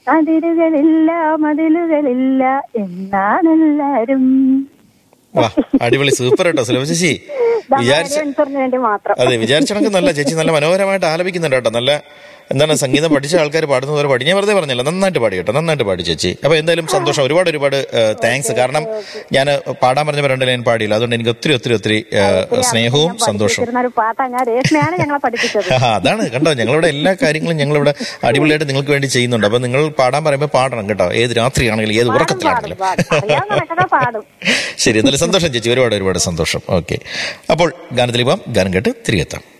അതിരുകളില്ല മതിലുകളില്ല എന്നാണെല്ലാരും വാ അടിപൊളി സൂപ്പർ കേട്ടോ സുലഭ ചേച്ചി വിചാരിച്ച ആൻസറിന് വേണ്ടി മാത്രം അതെ വിചാരിച്ച കണക്ക് നല്ല ചേച്ചി നല്ല മനോഹരമായിട്ട് ആലപിക്കുന്നുണ്ട് കേട്ടോ നല്ല എന്താണ് സംഗീതം പഠിച്ച ആൾക്കാർ പാടുന്ന പോലെ പാടി ഞാൻ വെറുതെ പറഞ്ഞില്ല നന്നായിട്ട് പാടി കേട്ടോ നന്നായിട്ട് പാടി ചേച്ചി അപ്പൊ എന്തായാലും സന്തോഷം ഒരുപാട് ഒരുപാട് താങ്ക്സ് കാരണം ഞാൻ പാടാൻ പറഞ്ഞ രണ്ട് ലൈൻ പാടിയില്ല അതുകൊണ്ട് എനിക്ക് ഒത്തിരി ഒത്തിരി ഒത്തിരി ഏഹ്, സ്നേഹവും സന്തോഷവും പഠിപ്പിച്ചിരുന്ന ഒരു പാട്ടാ ഞാൻ രേഷ്മയാണ് ഞങ്ങളെ പഠിപ്പിച്ചത് ആ, അതാണ് കണ്ടോ ഞങ്ങളിവിടെ എല്ലാ കാര്യങ്ങളും ഞങ്ങളിവിടെ അടിപൊളിയായിട്ട് നിങ്ങൾക്ക് വേണ്ടി ചെയ്യുന്നുണ്ട് അപ്പൊ നിങ്ങൾ പാടാൻ പറയുമ്പോൾ പാടണം കേട്ടോ ഏത് രാത്രിയാണെങ്കിലും ഏത് ഉറക്കത്തിലാണെങ്കിലും അറിയാവുന്നതൊക്കെ പാടും ശരി എന്നാലും സന്തോഷം ചേച്ചി ഒരുപാട് ഒരുപാട് സന്തോഷം ഓക്കെ അപ്പോൾ ഗാനത്തിൽ പോവാം ഗാനം കേട്ട് തിരികെത്താം